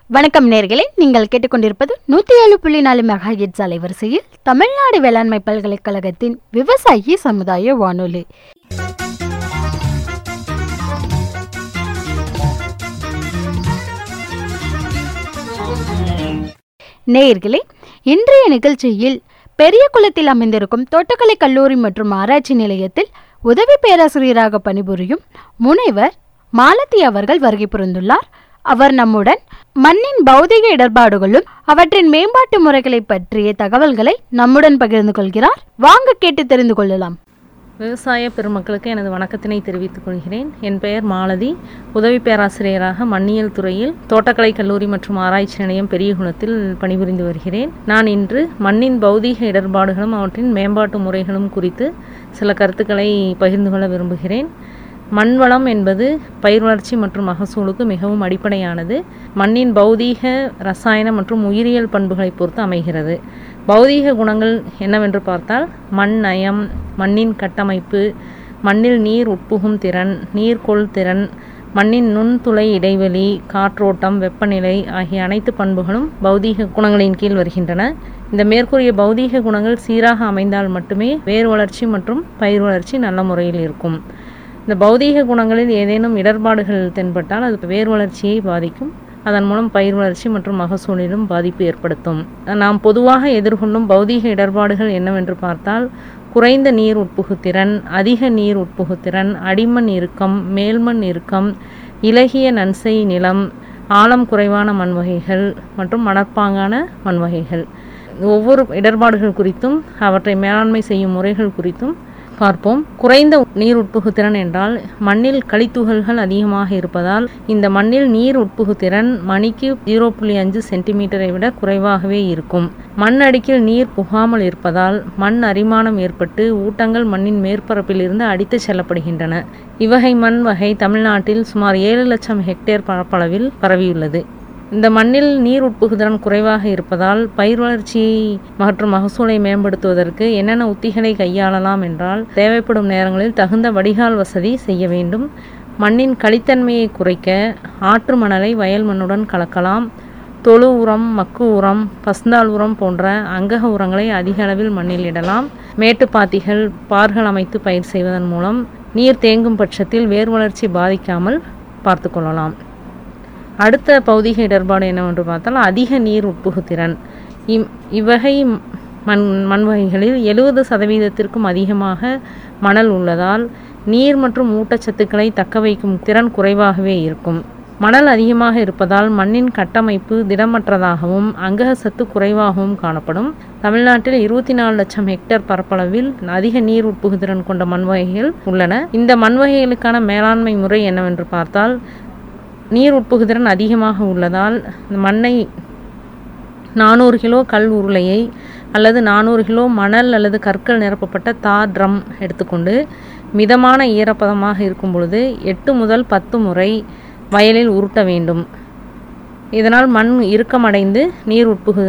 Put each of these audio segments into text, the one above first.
வணக்கம் நேர்களே நீங்கள் கேட்டுக்கொண்டிருப்பது நூற்றி ஏழு புள்ளி நாலு மெகா ஹெட்ஸ் அலைவரிசையில் தமிழ்நாடு வேளாண்மை பல்கலைக்கழகத்தின் விவசாயி சமுதாய வானொலி நேயர்களே இன்றைய நிகழ்ச்சியில் பெரிய குளத்தில் அமைந்திருக்கும் தோட்டக்கலை கல்லூரி மற்றும் ஆராய்ச்சி நிலையத்தில் உதவி பேராசிரியராக பணிபுரியும் முனைவர் மாலதி அவர்கள் வருகை புரிந்துள்ளார் அவர் நம்முடன் மண்ணின் பௌதிக இடர்பாடுகளும் அவற்றின் மேம்பாட்டு முறைகளை பற்றிய தகவல்களை நம்முடன் பகிர்ந்து கொள்கிறார் வாங்க கேட்டு தெரிந்து கொள்ளலாம் விவசாய பெருமக்களுக்கு எனது வணக்கத்தினை தெரிவித்துக் கொள்கிறேன் என் பெயர் மாலதி உதவி பேராசிரியராக மண்ணியல் துறையில் தோட்டக்கலை கல்லூரி மற்றும் ஆராய்ச்சி நிலையம் பெரியகுளத்தில் பணிபுரிந்து வருகிறேன் நான் இன்று மண்ணின் பௌதீக இடர்பாடுகளும் அவற்றின் மேம்பாட்டு முறைகளும் குறித்து சில கருத்துக்களை பகிர்ந்து கொள்ள விரும்புகிறேன் மண் வளம் என்பது பயிர் வளர்ச்சி மற்றும் மகசூலுக்கு மிகவும் அடிப்படையானது மண்ணின் பௌதீக ரசாயன மற்றும் உயிரியல் பண்புகளை பொறுத்து அமைகிறது பௌதீக குணங்கள் என்னவென்று பார்த்தால் மண் நயம் மண்ணின் கட்டமைப்பு மண்ணில் நீர் உட்புகும் திறன் நீர்கொள் திறன் மண்ணின் நுண்துளை இடைவெளி காற்றோட்டம் வெப்பநிலை ஆகிய அனைத்து பண்புகளும் பௌதீக குணங்களின் கீழ் வருகின்றன இந்த மேற்கூறிய பௌதீக குணங்கள் சீராக அமைந்தால் மட்டுமே வேர் வளர்ச்சி மற்றும் பயிர் வளர்ச்சி நல்ல முறையில் இருக்கும் இந்த பௌதீக குணங்களில் ஏதேனும் இடர்பாடுகள் தென்பட்டால் அது வேர் வளர்ச்சியை பாதிக்கும் அதன் மூலம் பயிர் வளர்ச்சி மற்றும் மகசூலிலும் பாதிப்பு ஏற்படுத்தும் நாம் பொதுவாக எதிர்கொள்ளும் பௌதீக இடர்பாடுகள் என்னவென்று பார்த்தால் குறைந்த நீர் உட்புகுத்திறன் அதிக நீர் உட்புகுத்திறன் அடிமண் இறுக்கம் மேல்மண் இறுக்கம் இலகிய நன்சை நிலம் ஆழம் குறைவான மண் வகைகள் மற்றும் மணற்பாங்கான மண் வகைகள் ஒவ்வொரு இடர்பாடுகள் குறித்தும் அவற்றை மேலாண்மை செய்யும் முறைகள் குறித்தும் பார்ப்போம் குறைந்த நீர் உட்புகுத்திறன் என்றால் மண்ணில் களித்துகள்கள் அதிகமாக இருப்பதால் இந்த மண்ணில் நீர் உட்புகுத்திறன் மணிக்கு ஜீரோ புள்ளி அஞ்சு சென்டிமீட்டரை விட குறைவாகவே இருக்கும் மண் அடுக்கில் நீர் புகாமல் இருப்பதால் மண் அரிமானம் ஏற்பட்டு ஊட்டங்கள் மண்ணின் மேற்பரப்பில் இருந்து அடித்து செல்லப்படுகின்றன இவ்வகை மண் வகை தமிழ்நாட்டில் சுமார் ஏழு லட்சம் ஹெக்டேர் பரப்பளவில் பரவியுள்ளது இந்த மண்ணில் நீர் உட்புகுதிறன் குறைவாக இருப்பதால் பயிர் வளர்ச்சியை மற்றும் மகசூலை மேம்படுத்துவதற்கு என்னென்ன உத்திகளை கையாளலாம் என்றால் தேவைப்படும் நேரங்களில் தகுந்த வடிகால் வசதி செய்ய வேண்டும் மண்ணின் களித்தன்மையை குறைக்க ஆற்று மணலை வயல் மண்ணுடன் கலக்கலாம் தொழு உரம் மக்கு உரம் பசுந்தாள் உரம் போன்ற அங்கக உரங்களை அதிக அளவில் மண்ணில் இடலாம் மேட்டுப்பாத்திகள் பார்கள் அமைத்து பயிர் செய்வதன் மூலம் நீர் தேங்கும் பட்சத்தில் வேர் வளர்ச்சி பாதிக்காமல் பார்த்து கொள்ளலாம் அடுத்த பௌதிக இடர்பாடு என்னவென்று பார்த்தால் அதிக நீர் உட்புகுத்திறன் இம் இவ்வகை மண் மண் வகைகளில் எழுபது சதவீதத்திற்கும் அதிகமாக மணல் உள்ளதால் நீர் மற்றும் ஊட்டச்சத்துக்களை தக்க வைக்கும் திறன் குறைவாகவே இருக்கும் மணல் அதிகமாக இருப்பதால் மண்ணின் கட்டமைப்பு திடமற்றதாகவும் அங்கக சத்து குறைவாகவும் காணப்படும் தமிழ்நாட்டில் இருபத்தி நாலு லட்சம் ஹெக்டேர் பரப்பளவில் அதிக நீர் உட்புகுதிறன் கொண்ட மண் வகைகள் உள்ளன இந்த மண் வகைகளுக்கான மேலாண்மை முறை என்னவென்று பார்த்தால் நீர் உட்புகுதிறன் அதிகமாக உள்ளதால் மண்ணை நானூறு கிலோ கல் உருளையை அல்லது நானூறு கிலோ மணல் அல்லது கற்கள் நிரப்பப்பட்ட தார் ட்ரம் எடுத்துக்கொண்டு மிதமான ஈரப்பதமாக இருக்கும் பொழுது எட்டு முதல் பத்து முறை வயலில் உருட்ட வேண்டும் இதனால் மண் இறுக்கமடைந்து நீர் உட்புகு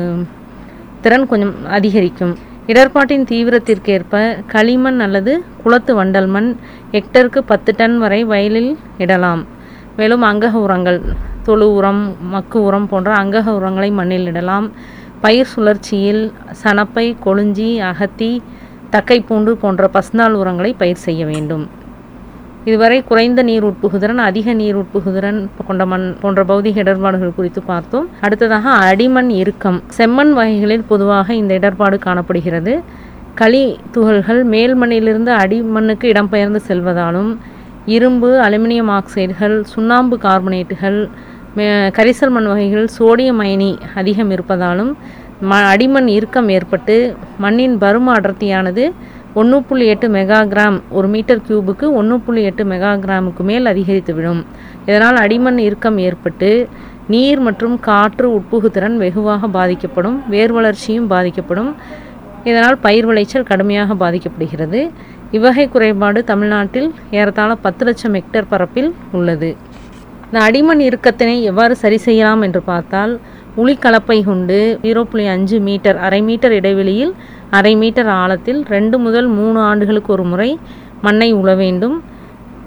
திறன் கொஞ்சம் அதிகரிக்கும் இடர்பாட்டின் தீவிரத்திற்கேற்ப களிமண் அல்லது குளத்து வண்டல் மண் ஹெக்டருக்கு பத்து டன் வரை வயலில் இடலாம் மேலும் அங்கக உரங்கள் தொழு உரம் மக்கு உரம் போன்ற அங்கக உரங்களை மண்ணில் இடலாம் பயிர் சுழற்சியில் சணப்பை கொழுஞ்சி அகத்தி தக்கைப்பூண்டு போன்ற பசுந்தாள் உரங்களை பயிர் செய்ய வேண்டும் இதுவரை குறைந்த நீர் உட்புகுதிறன் அதிக நீர் உட்புகுதிறன் கொண்ட மண் போன்ற பௌதிக இடர்பாடுகள் குறித்து பார்த்தோம் அடுத்ததாக அடிமண் இறுக்கம் செம்மண் வகைகளில் பொதுவாக இந்த இடர்பாடு காணப்படுகிறது களி துகள்கள் மேல் மண்ணிலிருந்து அடிமண்ணுக்கு இடம்பெயர்ந்து செல்வதாலும் இரும்பு அலுமினியம் ஆக்சைடுகள் சுண்ணாம்பு கார்பனேட்டுகள் கரிசல் மண் வகைகள் சோடியம் அயனி அதிகம் இருப்பதாலும் ம அடிமண் இறுக்கம் ஏற்பட்டு மண்ணின் பரும அடர்த்தியானது ஒன்று புள்ளி எட்டு மெகா கிராம் ஒரு மீட்டர் கியூபுக்கு ஒன்று புள்ளி எட்டு மெகா கிராமுக்கு மேல் அதிகரித்துவிடும் இதனால் அடிமண் இறுக்கம் ஏற்பட்டு நீர் மற்றும் காற்று உட்புகுத்திறன் வெகுவாக பாதிக்கப்படும் வேர் வளர்ச்சியும் பாதிக்கப்படும் இதனால் பயிர் விளைச்சல் கடுமையாக பாதிக்கப்படுகிறது இவ்வகை குறைபாடு தமிழ்நாட்டில் ஏறத்தாழ பத்து லட்சம் ஹெக்டேர் பரப்பில் உள்ளது இந்த அடிமண் இறுக்கத்தினை எவ்வாறு சரி செய்யலாம் என்று பார்த்தால் உளி கலப்பை கொண்டு ஜீரோ புள்ளி அஞ்சு மீட்டர் அரை மீட்டர் இடைவெளியில் அரை மீட்டர் ஆழத்தில் ரெண்டு முதல் மூணு ஆண்டுகளுக்கு ஒரு முறை மண்ணை உழ வேண்டும்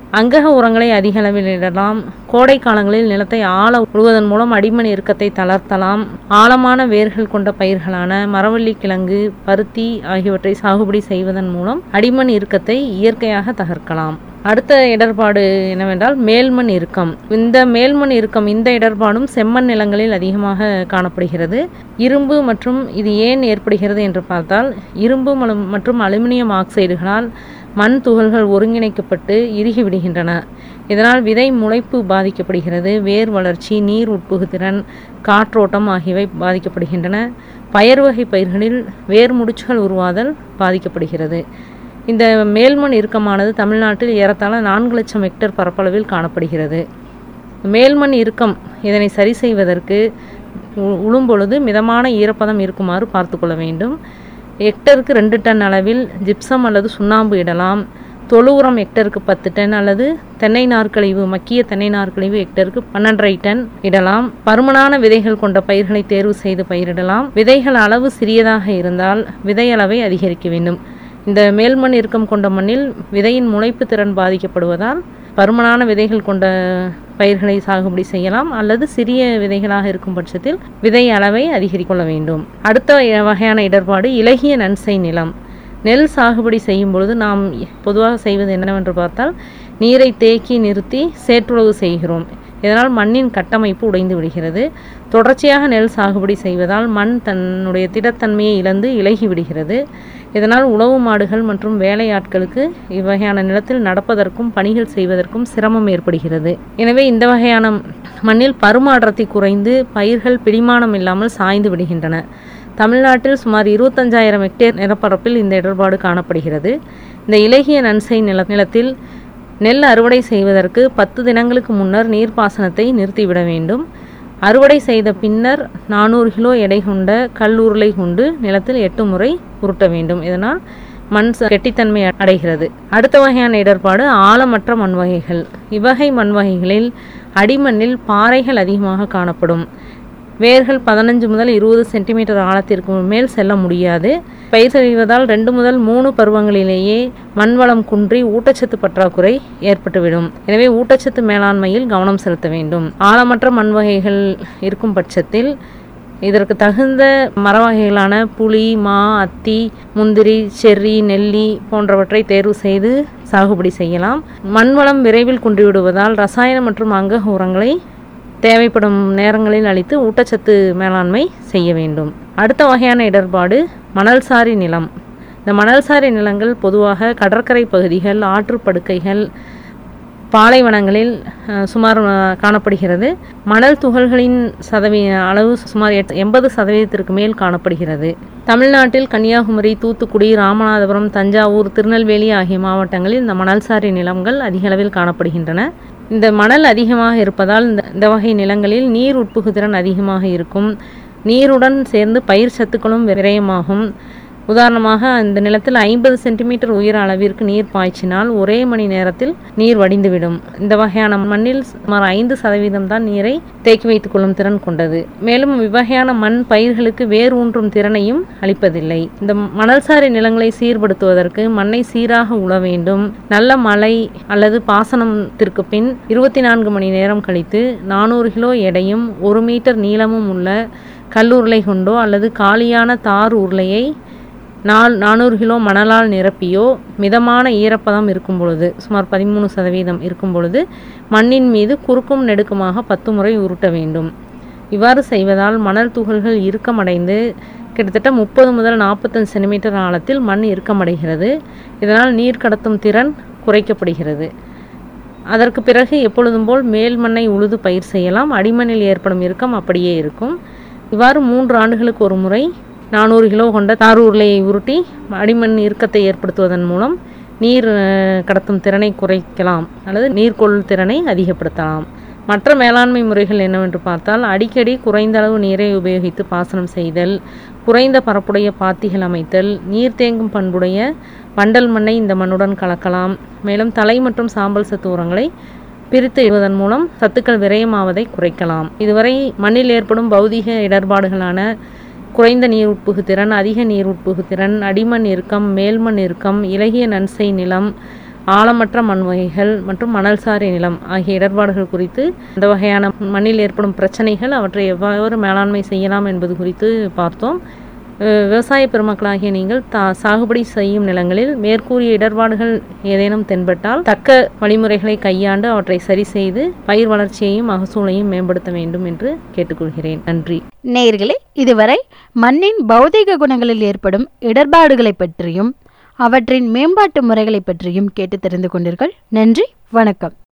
அங்கக உரங்களை அதிக அளவில் இடலாம் கோடை காலங்களில் நிலத்தை ஆழ உழுவதன் மூலம் அடிமண் இறுக்கத்தை தளர்த்தலாம் ஆழமான வேர்கள் கொண்ட பயிர்களான மரவள்ளி கிழங்கு பருத்தி ஆகியவற்றை சாகுபடி செய்வதன் மூலம் அடிமண் இறுக்கத்தை இயற்கையாக தகர்க்கலாம் அடுத்த இடர்பாடு என்னவென்றால் மேல்மண் இறுக்கம் இந்த மேல்மண் இறுக்கம் இந்த இடர்பாடும் செம்மண் நிலங்களில் அதிகமாக காணப்படுகிறது இரும்பு மற்றும் இது ஏன் ஏற்படுகிறது என்று பார்த்தால் இரும்பு மலும்- மற்றும் அலுமினியம் ஆக்சைடுகளால் மண் துகள்கள் ஒருங்கிணைக்கப்பட்டு இறுகி விடுகின்றன இதனால் விதை முளைப்பு பாதிக்கப்படுகிறது வேர் வளர்ச்சி நீர் உட்புகுதிறன் காற்றோட்டம் ஆகியவை பாதிக்கப்படுகின்றன பயறு வகை பயிர்களில் வேர் முடிச்சுகள் உருவாதல் பாதிக்கப்படுகிறது இந்த மேல்மண் இறுக்கமானது தமிழ்நாட்டில் ஏறத்தாழ நான்கு லட்சம் ஹெக்டேர் பரப்பளவில் காணப்படுகிறது மேல்மண் இறுக்கம் இதனை சரி செய்வதற்கு உ- உழும் பொழுது மிதமான ஈரப்பதம் இருக்குமாறு பார்த்துக்கொள்ள வேண்டும் ஹெக்டருக்கு ரெண்டு டன் அளவில் ஜிப்சம் அல்லது சுண்ணாம்பு இடலாம் தொழு உரம் ஹெக்டருக்கு பத்து டன் அல்லது தென்னை நார்க்கழிவு மக்கிய தென்னை நார்க்கழிவு ஹெக்டருக்கு பன்னெண்டரை டன் இடலாம் பருமனான விதைகள் கொண்ட பயிர்களை தேர்வு செய்து பயிரிடலாம் விதைகள் அளவு சிறியதாக இருந்தால் விதை அளவை அதிகரிக்க வேண்டும் இந்த மேல்மண் இறுக்கம் கொண்ட மண்ணில் விதையின் முளைப்பு திறன் பாதிக்கப்படுவதால் பருமனான விதைகள் கொண்ட பயிர்களை சாகுபடி செய்யலாம் அல்லது சிறிய விதைகளாக இருக்கும் பட்சத்தில் விதை அளவை அதிகரிக்க கொள்ள வேண்டும் அடுத்த வகையான இடர்பாடு இலகிய நன்சை நிலம் நெல் சாகுபடி செய்யும் பொழுது நாம் பொதுவாக செய்வது என்னவென்று பார்த்தால் நீரை தேக்கி நிறுத்தி சேற்றுழவு செய்கிறோம் இதனால் மண்ணின் கட்டமைப்பு உடைந்து விடுகிறது தொடர்ச்சியாக நெல் சாகுபடி செய்வதால் மண் தன்னுடைய திடத்தன்மையை இழந்து இலகி விடுகிறது இதனால் உழவு மாடுகள் மற்றும் வேலையாட்களுக்கு இவ்வகையான நிலத்தில் நடப்பதற்கும் பணிகள் செய்வதற்கும் சிரமம் ஏற்படுகிறது எனவே இந்த வகையான மண்ணில் பருமாற்றத்தை குறைந்து பயிர்கள் பிடிமானம் இல்லாமல் சாய்ந்து விடுகின்றன தமிழ்நாட்டில் சுமார் இருபத்தஞ்சாயிரம் ஹெக்டேர் நிலப்பரப்பில் இந்த இடர்பாடு காணப்படுகிறது இந்த இலகிய நன்சை நில நிலத்தில் நெல் அறுவடை செய்வதற்கு பத்து தினங்களுக்கு முன்னர் நீர்ப்பாசனத்தை நிறுத்திவிட வேண்டும் அறுவடை செய்த பின்னர் நானூறு கிலோ எடை கொண்ட கல் உருளை கொண்டு நிலத்தில் எட்டு முறை உருட்ட வேண்டும் இதனால் மண் ச- கெட்டித்தன்மை அடைகிறது அடுத்த வகையான இடர்பாடு ஆழமற்ற மண் வகைகள் இவ்வகை மண் வகைகளில் அடிமண்ணில் பாறைகள் அதிகமாக காணப்படும் வேர்கள் பதினஞ்சு முதல் இருபது சென்டிமீட்டர் ஆழத்திற்கு மேல் செல்ல முடியாது பயிர் செய்வதால் ரெண்டு முதல் மூணு பருவங்களிலேயே மண் வளம் குன்றி ஊட்டச்சத்து பற்றாக்குறை ஏற்பட்டுவிடும் எனவே ஊட்டச்சத்து மேலாண்மையில் கவனம் செலுத்த வேண்டும் ஆழமற்ற மண் வகைகள் இருக்கும் பட்சத்தில் இதற்கு தகுந்த மர வகைகளான புளி மா அத்தி முந்திரி செர்ரி நெல்லி போன்றவற்றை தேர்வு செய்து சாகுபடி செய்யலாம் மண் வளம் விரைவில் குன்றிவிடுவதால் ரசாயன மற்றும் அங்கக உரங்களை தேவைப்படும் நேரங்களில் அளித்து ஊட்டச்சத்து மேலாண்மை செய்ய வேண்டும் அடுத்த வகையான இடர்பாடு மணல்சாரி நிலம் இந்த மணல்சாரி நிலங்கள் பொதுவாக கடற்கரை பகுதிகள் ஆற்றுப்படுக்கைகள் பாலைவனங்களில் அஹ், சுமார் அஹ், காணப்படுகிறது மணல் துகள்களின் சதவீ அளவு சுமார் எட் எண்பது சதவீதத்திற்கு மேல் காணப்படுகிறது தமிழ்நாட்டில் கன்னியாகுமரி தூத்துக்குடி ராமநாதபுரம் தஞ்சாவூர் திருநெல்வேலி ஆகிய மாவட்டங்களில் இந்த மணல்சாரி நிலங்கள் அதிக அளவில் காணப்படுகின்றன இந்த மணல் அதிகமாக இருப்பதால் இந்த இந்த வகை நிலங்களில் நீர் உட்புகுதிறன் அதிகமாக இருக்கும் நீருடன் சேர்ந்து பயிர் சத்துக்களும் விரயமாகும் உதாரணமாக அந்த நிலத்தில் ஐம்பது சென்டிமீட்டர் உயர அளவிற்கு நீர் பாய்ச்சினால் ஒரே மணி நேரத்தில் நீர் வடிந்துவிடும் இந்த வகையான மண்ணில் சுமார் ஐந்து சதவீதம் தான் நீரை தேக்கி வைத்துக் கொள்ளும் திறன் கொண்டது மேலும் இவ்வகையான மண் பயிர்களுக்கு வேர் ஊன்றும் திறனையும் அளிப்பதில்லை இந்த மணல்சாரி நிலங்களை சீர்படுத்துவதற்கு மண்ணை சீராக உழ வேண்டும் நல்ல மழை அல்லது பாசனத்திற்கு பின் இருபத்தி நான்கு மணி நேரம் கழித்து நானூறு கிலோ எடையும் ஒரு மீட்டர் நீளமும் உள்ள கல்லுருளை கொண்டோ அல்லது காலியான தார் உருளையை நால் நானூறு கிலோ மணலால் நிரப்பியோ மிதமான ஈரப்பதம் இருக்கும் பொழுது சுமார் பதிமூணு சதவீதம் இருக்கும் பொழுது மண்ணின் மீது குறுக்கும் நெடுக்குமாக பத்து முறை உருட்ட வேண்டும் இவ்வாறு செய்வதால் மணல் துகள்கள் இறுக்கமடைந்து கிட்டத்தட்ட முப்பது முதல் நாற்பத்தஞ்சு சென்டிமீட்டர் ஆழத்தில் மண் இறுக்கமடைகிறது இதனால் நீர் கடத்தும் திறன் குறைக்கப்படுகிறது அதற்கு பிறகு எப்பொழுதும் போல் மேல் மண்ணை உழுது பயிர் செய்யலாம் அடிமண்ணில் ஏற்படும் இறுக்கம் அப்படியே இருக்கும் இவ்வாறு மூன்று ஆண்டுகளுக்கு ஒரு முறை நானூறு கிலோ கொண்ட தார் உருளையை உருட்டி அடிமண் இறுக்கத்தை ஏற்படுத்துவதன் மூலம் நீர் அஹ், கடத்தும் திறனை குறைக்கலாம் அல்லது நீர்கொள் திறனை அதிகப்படுத்தலாம் மற்ற மேலாண்மை முறைகள் என்னவென்று பார்த்தால் அடிக்கடி குறைந்த அளவு நீரை உபயோகித்து பாசனம் செய்தல் குறைந்த பரப்புடைய பாத்திகள் அமைத்தல் நீர் தேங்கும் பண்புடைய வண்டல் மண்ணை இந்த மண்ணுடன் கலக்கலாம் மேலும் தலை மற்றும் சாம்பல் சத்து உரங்களை பிரித்து இடுவதன் மூலம் சத்துக்கள் விரயமாவதை குறைக்கலாம் இதுவரை மண்ணில் ஏற்படும் பௌதிக இடர்பாடுகளான குறைந்த நீர் உட்புகு திறன் அதிக நீர் உட்புகு திறன் அடிமண் இறுக்கம் மேல்மண் இறுக்கம் இலகிய நன்சை நிலம் ஆழமற்ற மண் வகைகள் மற்றும் மணல் சாரி நிலம் ஆகிய இடர்பாடுகள் குறித்து அந்த வகையான மண்ணில் ஏற்படும் பிரச்சனைகள் அவற்றை எவ்வாறு மேலாண்மை செய்யலாம் என்பது குறித்து பார்த்தோம் அஹ் விவசாய பெருமக்களாகிய நீங்கள் தா சாகுபடி செய்யும் நிலங்களில் மேற்கூறிய இடர்பாடுகள் ஏதேனும் தென்பட்டால் தக்க வழிமுறைகளை கையாண்டு அவற்றை சரி செய்து பயிர் வளர்ச்சியையும் மகசூலையும் மேம்படுத்த வேண்டும் என்று கேட்டுக்கொள்கிறேன் நன்றி நேயர்களே இதுவரை மண்ணின் பௌதிக குணங்களில் ஏற்படும் இடர்பாடுகளை பற்றியும் அவற்றின் மேம்பாட்டு முறைகளை பற்றியும் கேட்டு தெரிந்து கொண்டீர்கள் நன்றி வணக்கம்